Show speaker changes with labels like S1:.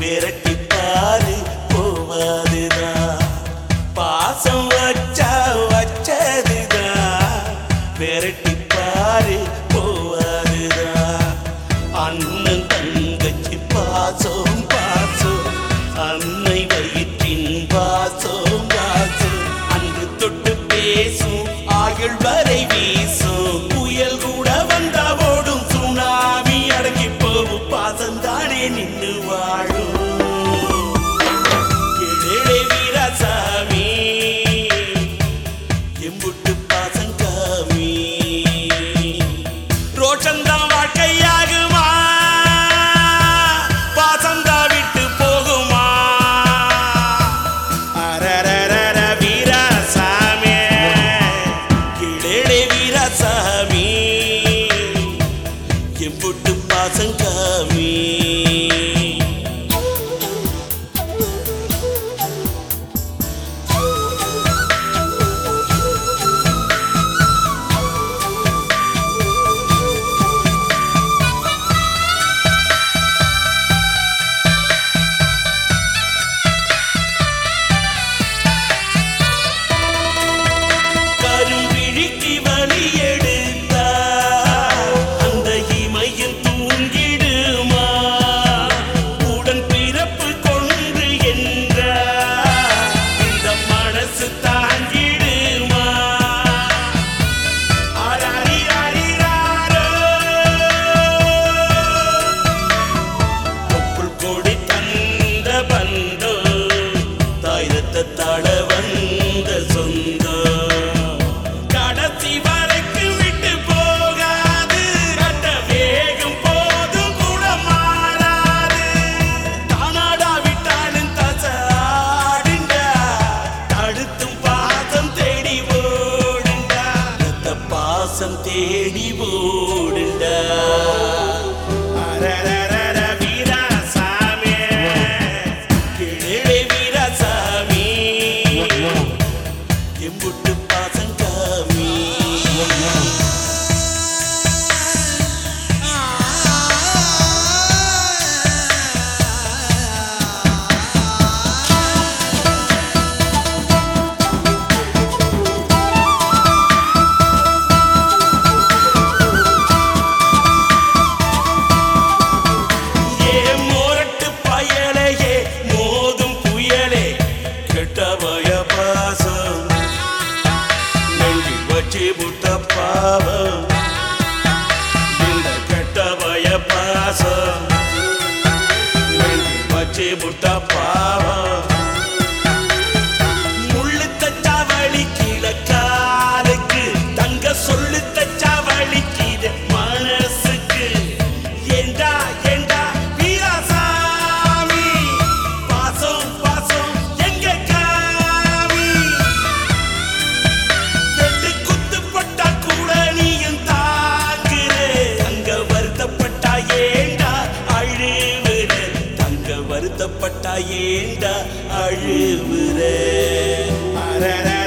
S1: விரட்டி பாரு போவாதுதான் பாசம் வச்சா வச்சதுதான் விரட்டி பாரு போவாதுதான் அண்ணன் தங்கச்சி பாசம் பாசம் அன்னை வயிற்றின் பாசம் பாசம் அன்று தொட்டு பேசும் ஆயுள் வரை வீசும் புயல் கூட வந்தா ஓடும் சுனாமி அடங்கி போகும் பாசம் தானே நின்று வாழும் எழே வீராசாமி எம்புட்டு பாசம் காமி ரோஷந்தான் வாழ்க்கையாகுமா பாசந்தா விட்டு போகுமா அரரரர வீராசாமி கிளேடே வீராசாமி எம்புட்டு பாசம் காமி கரும்பிழிக்கு வழி எடுத்தா அந்த இமையில் தூங்கிடுமா உடன் பிறப்பு கொண்டு என்ற இந்த மனசு தாங்கிடுமா அரரிரரிராரோ. தொப்புள் கொடி தந்த பந்தோ தாயிரத்த தட வந்த சொந்தோ கடைசி வரைக்கும் விட்டு போகாது கட்ட வேகம் போதும் கூட மாறாது தானாடா விட்டாலும் தசாடுண்டா தடுத்தும் பாசம் தேடி ஓடுண்டா ரத்த பாசம் தேடி ஓடுண்டா அரரரர வீராசாமி கிழே வீராசாமி எம்புட்டு பாசம் காமி ஏ மோரட்டு பயலையே மோதும் புயலே கெட்ட பய பாசம் நெஞ்சி வச்சு புட்ட பாவம் இந்த கெட்ட பய பாசம் நெஞ்சி வச்சு புட்ட பாவம் முள்ளு தச்சா வலிக்கில காலுக்கு தங்க சொல்லு தச்சா வலிக்கிது மனசுக்கு ஏண்டா ஏண்டா வீராசாமி பாசம் பாசம் எங்க காமி வெட்டு குத்து பட்டா கூட நீயும் தாங்குற தங்க வருத்தப்பட்டா ஏண்டா அழுவுற தங்க வருத்தப்பட்டா ஏண்டா அழுவுற அரரர